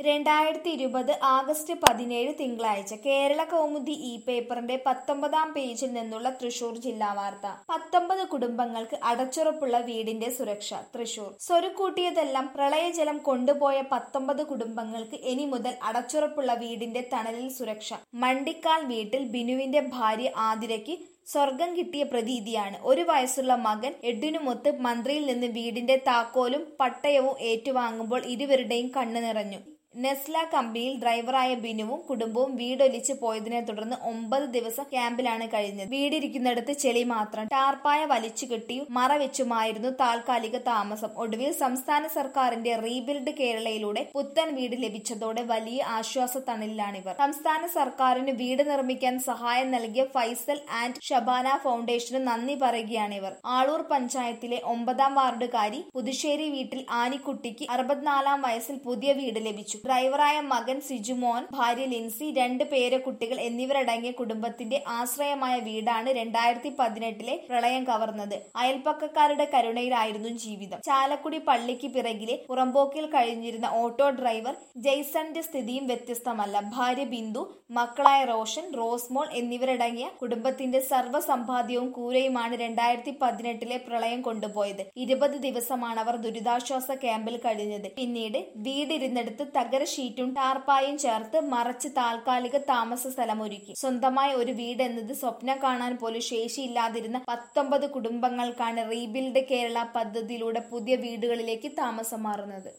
രണ്ടായിരത്തി ഇരുപത് ആഗസ്റ്റ് പതിനേഴ് തിങ്കളാഴ്ച കേരള കൗമുദി ഇ പേപ്പറിന്റെ പത്തൊമ്പതാം പേജിൽ നിന്നുള്ള തൃശൂർ ജില്ലാ വാർത്ത പത്തൊമ്പത് കുടുംബങ്ങൾക്ക് അടച്ചുറപ്പുള്ള വീടിന്റെ സുരക്ഷ തൃശൂർ സ്വരുക്കൂട്ടിയതെല്ലാം പ്രളയജലം കൊണ്ടുപോയ പത്തൊമ്പത് കുടുംബങ്ങൾക്ക് ഇനി മുതൽ അടച്ചുറപ്പുള്ള വീടിന്റെ തണലിൽ സുരക്ഷ മണ്ടിക്കാൽ വീട്ടിൽ ബിനുവിന്റെ ഭാര്യ ആതിരയ്ക്ക് സ്വർഗം കിട്ടിയ പ്രതീതിയാണ് ഒരു വയസ്സുള്ള മകൻ എഡിനുമൊത്ത് മന്ത്രിയിൽ നിന്ന് വീടിന്റെ താക്കോലും പട്ടയവും ഏറ്റുവാങ്ങുമ്പോൾ ഇരുവരുടെയും കണ്ണു നിറഞ്ഞു നെസ്ല കമ്പനിയിൽ ഡ്രൈവറായ ബിനുവും കുടുംബവും വീടൊലിച്ച് പോയതിനെ തുടർന്ന് ഒമ്പത് ദിവസം ക്യാമ്പിലാണ് കഴിഞ്ഞത് വീടിരിക്കുന്നിടത്ത് ചെളി മാത്രം ടാർപ്പായ വലിച്ചു കെട്ടിയും മറവെച്ചുമായിരുന്നു താൽക്കാലിക താമസം ഒടുവിൽ സംസ്ഥാന സർക്കാരിന്റെ റീബിൽഡ് കേരളയിലൂടെ പുത്തൻ വീട് ലഭിച്ചതോടെ വലിയ ആശ്വാസ തണലിലാണിവർ സംസ്ഥാന സർക്കാരിന് വീട് നിർമ്മിക്കാൻ സഹായം നൽകിയ ഫൈസൽ ആൻഡ് ഷബാന ഫൗണ്ടേഷന് നന്ദി പറയുകയാണിവർ ആളൂർ പഞ്ചായത്തിലെ ഒമ്പതാം വാർഡുകാരി പുതുശ്ശേരി വീട്ടിൽ ആനിക്കുട്ടിക്ക് അറുപത്തിനാലാം വയസ്സിൽ പുതിയ വീട് ലഭിച്ചു ഡ്രൈവറായ മകൻ സിജുമോൻ ഭാര്യ ലിൻസി രണ്ട് പേരക്കുട്ടികൾ എന്നിവരടങ്ങിയ കുടുംബത്തിന്റെ ആശ്രയമായ വീടാണ് രണ്ടായിരത്തി പതിനെട്ടിലെ പ്രളയം കവർന്നത് അയൽപ്പക്കക്കാരുടെ കരുണയിലായിരുന്നു ജീവിതം ചാലക്കുടി പള്ളിക്ക് പിറകിലെ പുറമ്പോക്കിൽ കഴിഞ്ഞിരുന്ന ഓട്ടോ ഡ്രൈവർ ജെയ്സന്റെ സ്ഥിതിയും വ്യത്യസ്തമല്ല ഭാര്യ ബിന്ദു മക്കളായ റോഷൻ റോസ്മോൾ എന്നിവരടങ്ങിയ കുടുംബത്തിന്റെ സർവ്വസമ്പാദ്യവും കൂരയുമാണ് രണ്ടായിരത്തി പതിനെട്ടിലെ പ്രളയം കൊണ്ടുപോയത് ഇരുപത് ദിവസമാണ് അവർ ദുരിതാശ്വാസ ക്യാമ്പിൽ കഴിഞ്ഞത് പിന്നീട് വീടിരുന്നിടത്ത് തകര ഷീറ്റും ടാർപ്പായും ചേർത്ത് മറച്ച് താൽക്കാലിക താമസ സ്ഥലമൊരുക്കി സ്വന്തമായി ഒരു വീട് എന്നത് സ്വപ്നം കാണാൻ പോലും ശേഷിയില്ലാതിരുന്ന പത്തൊമ്പത് കുടുംബങ്ങൾക്കാണ് റീബിൽഡ് കേരള പദ്ധതിയിലൂടെ പുതിയ വീടുകളിലേക്ക് താമസം മാറുന്നത്